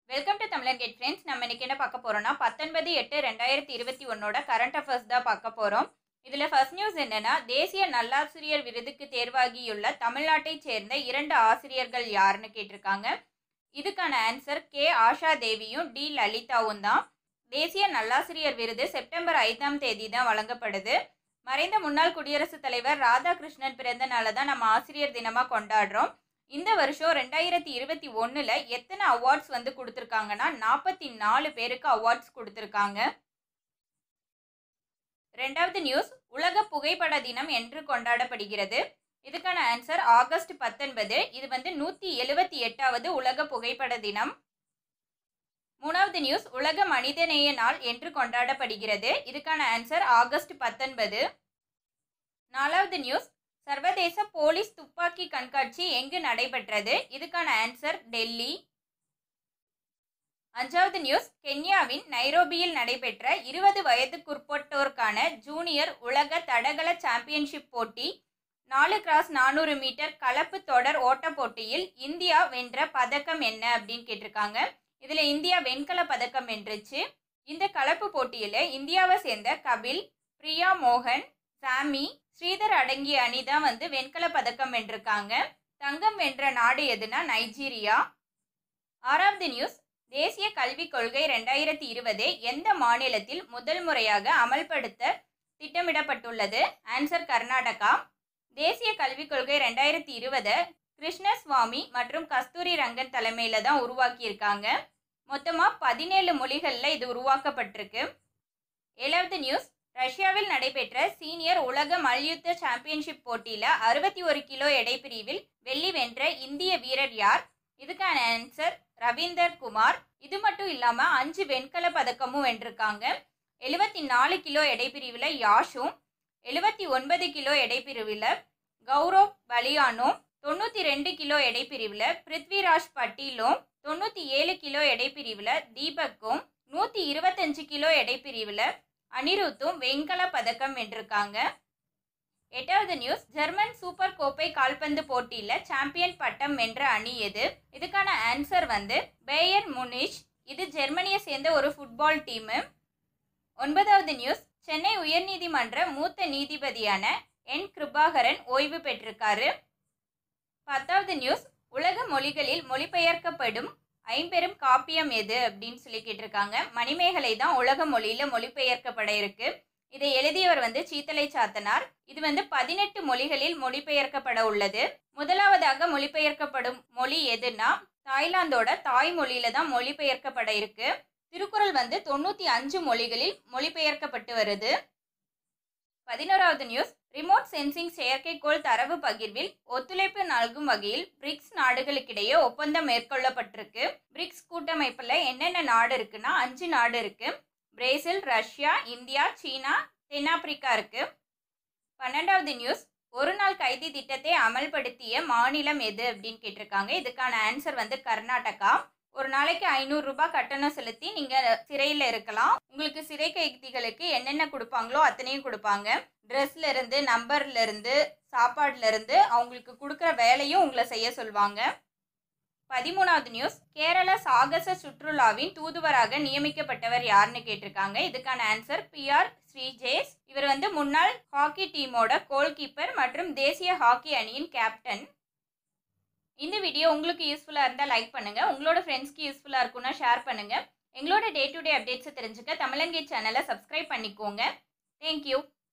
welcome to Tamilan gate friends நம்ம இன்னைக்கு என்ன பார்க்க போறோம்னா பத்தொன்பது எட்டு ரெண்டாயிரத்தி இருபத்தி ஒன்னோட கரண்ட் அஃபேர்ஸ் தான் பார்க்க போறோம் இதுல ஃபர்ஸ்ட் நியூஸ் என்னன்னா தேசிய நல்லாசிரியர் விருதுக்கு தேர்வாகியுள்ள தமிழ்நாட்டைச் சேர்ந்த இரண்டு ஆசிரியர்கள் யாருன்னு கேட்டிருக்காங்க இதுக்கான ஆன்சர் கே ஆஷா தேவியும் டி லலிதாவும் தான் தேசிய நல்லாசிரியர் விருது செப்டம்பர் ஐந்தாம் தேதி தான் வழங்கப்படுது மறைந்த முன்னாள் குடியரசுத் தலைவர் ராதாகிருஷ்ணன் பிறந்த நாளை தான் நம்ம ஆசிரியர் தினமாக கொண்டாடுறோம் இந்த வருஷம் ரெண்டாயிரத்தி இருபத்தி ஒன்றில் எத்தனை அவார்ட்ஸ் வந்து கொடுத்துருக்காங்கன்னா நாற்பத்தி நாலு பேருக்கு அவார்ட்ஸ் கொடுத்துருக்காங்க ரெண்டாவது நியூஸ் உலக புகைப்பட தினம் என்று கொண்டாடப்படுகிறது இதுக்கான ஆன்சர் ஆகஸ்ட் பத்தொன்பது இது வந்து நூற்றி எழுபத்தி எட்டாவது உலக புகைப்பட தினம் மூணாவது நியூஸ் உலக மனிதநேய நாள் என்று கொண்டாடப்படுகிறது இதுக்கான ஆன்சர் ஆகஸ்ட் பத்தொன்பது நாலாவது நியூஸ் சர்வதேச போலீஸ் துப்பாக்கி கண்காட்சி எங்கு நடைபெற்றது இதுக்கான ஆன்சர் டெல்லி அஞ்சாவது நியூஸ் கென்யாவின் நைரோபியில் நடைபெற்ற இருபது வயதுக்குட்பட்டோருக்கான ஜூனியர் உலக தடகள சாம்பியன்ஷிப் போட்டி நாலு கிராஸ் நானூறு மீட்டர் கலப்பு தொடர் ஓட்ட போட்டியில் இந்தியா வென்ற பதக்கம் என்ன அப்படின்னு கேட்டிருக்காங்க இதில் இந்தியா வெண்கல பதக்கம் வென்றுச்சு இந்த கலப்பு போட்டியில் இந்தியாவை சேர்ந்த கபில் பிரியா மோகன் சாமி ஸ்ரீதர் அடங்கிய அணி தான் வந்து வெண்கல பதக்கம் வென்றிருக்காங்க தங்கம் வென்ற நாடு எதுனா நைஜீரியா ஆறாவது நியூஸ் தேசிய கல்விக் கொள்கை ரெண்டாயிரத்தி இருபது எந்த மாநிலத்தில் முதல் முறையாக அமல்படுத்த திட்டமிடப்பட்டுள்ளது ஆன்சர் கர்நாடகா தேசிய கல்விக் கொள்கை ரெண்டாயிரத்தி இருபதை கிருஷ்ணசுவாமி மற்றும் கஸ்தூரி ரங்கன் தலைமையில தான் உருவாக்கியிருக்காங்க மொத்தமாக பதினேழு மொழிகளில் இது உருவாக்கப்பட்டிருக்கு ஏழாவது நியூஸ் ரஷ்யாவில் நடைபெற்ற சீனியர் உலக மல்யுத்த சாம்பியன்ஷிப் போட்டியில் அறுபத்தி ஒரு கிலோ எடை பிரிவில் வெள்ளி வென்ற இந்திய வீரர் யார் இதுக்கான ஆன்சர் ரவீந்தர் குமார் இது மட்டும் இல்லாமல் அஞ்சு வெண்கல பதக்கமும் வென்றிருக்காங்க எழுபத்தி நாலு கிலோ எடை பிரிவில் யாஷும் எழுபத்தி ஒன்பது கிலோ எடை பிரிவில் கௌரவ் பலியானும் தொண்ணூற்றி ரெண்டு கிலோ எடை பிரிவில் பிருத்விராஜ் பட்டீலும் தொண்ணூற்றி ஏழு கிலோ எடை பிரிவில் தீபக்கும் நூற்றி இருபத்தஞ்சு கிலோ எடை பிரிவில் அனிருத்தும் வெண்கல பதக்கம் வென்றிருக்காங்க எட்டாவது நியூஸ் ஜெர்மன் சூப்பர் கோப்பை கால்பந்து போட்டியில் சாம்பியன் பட்டம் வென்ற அணி எது இதுக்கான ஆன்சர் வந்து பேயர் முனிஷ் இது ஜெர்மனியை சேர்ந்த ஒரு ஃபுட்பால் டீமு ஒன்பதாவது நியூஸ் சென்னை உயர்நீதிமன்ற மூத்த நீதிபதியான என் கிருபாகரன் ஓய்வு பெற்றிருக்காரு பத்தாவது நியூஸ் உலக மொழிகளில் மொழிபெயர்க்கப்படும் ஐம்பெரும் காப்பியம் எது அப்படின்னு சொல்லி கேட்டிருக்காங்க மணிமேகலை தான் உலக மொழியில மொழிபெயர்க்கப்பட இருக்கு இதை எழுதியவர் வந்து சீத்தலை சாத்தனார் இது வந்து பதினெட்டு மொழிகளில் மொழிபெயர்க்கப்பட உள்ளது முதலாவதாக மொழிபெயர்க்கப்படும் மொழி எதுன்னா தாய்லாந்தோட தாய்மொழியில தான் மொழிபெயர்க்கப்பட இருக்கு திருக்குறள் வந்து தொண்ணூத்தி அஞ்சு மொழிகளில் மொழிபெயர்க்கப்பட்டு வருது பதினோராவது நியூஸ் ரிமோட் சென்சிங் செயற்கைக்கோள் தரவு பகிர்வில் ஒத்துழைப்பு நல்கும் வகையில் பிரிக்ஸ் நாடுகளுக்கிடையே ஒப்பந்தம் மேற்கொள்ளப்பட்டிருக்கு பிரிக்ஸ் கூட்டமைப்பில் என்னென்ன நாடு இருக்குன்னா அஞ்சு நாடு இருக்கு பிரேசில் ரஷ்யா இந்தியா சீனா தென்னாப்பிரிக்கா இருக்கு பன்னெண்டாவது நியூஸ் ஒரு நாள் கைதி திட்டத்தை அமல்படுத்திய மாநிலம் எது அப்படின்னு கேட்டிருக்காங்க இதுக்கான ஆன்சர் வந்து கர்நாடகா ஒரு நாளைக்கு ஐநூறு ரூபாய் கட்டணம் செலுத்தி நீங்கள் சிறையில் இருக்கலாம் உங்களுக்கு சிறை கைதிகளுக்கு என்னென்ன கொடுப்பாங்களோ அத்தனையும் கொடுப்பாங்க ட்ரெஸ்ல இருந்து நம்பர்ல இருந்து சாப்பாடுல இருந்து அவங்களுக்கு கொடுக்குற வேலையும் உங்களை செய்ய சொல்லுவாங்க பதிமூணாவது நியூஸ் கேரள சாகச சுற்றுலாவின் தூதுவராக நியமிக்கப்பட்டவர் யாருன்னு கேட்டிருக்காங்க இதுக்கான ஆன்சர் பி ஆர் ஸ்ரீஜேஸ் இவர் வந்து முன்னாள் ஹாக்கி டீமோட கோல் கீப்பர் மற்றும் தேசிய ஹாக்கி அணியின் கேப்டன் இந்த வீடியோ உங்களுக்கு யூஸ்ஃபுல்லாக இருந்தால் லைக் பண்ணுங்கள் உங்களோட ஃப்ரெண்ட்ஸ்க்கு யூஸ்ஃபுல்லாக இருக்குன்னா ஷேர் பண்ணுங்கள் எங்களோட டே டு டே அப்டேட்ஸை தெரிஞ்சுக்க தமிழங்கேட் சேனலை சப்ஸ்கிரைப் பண்ணிக்கோங்க தேங்க்யூ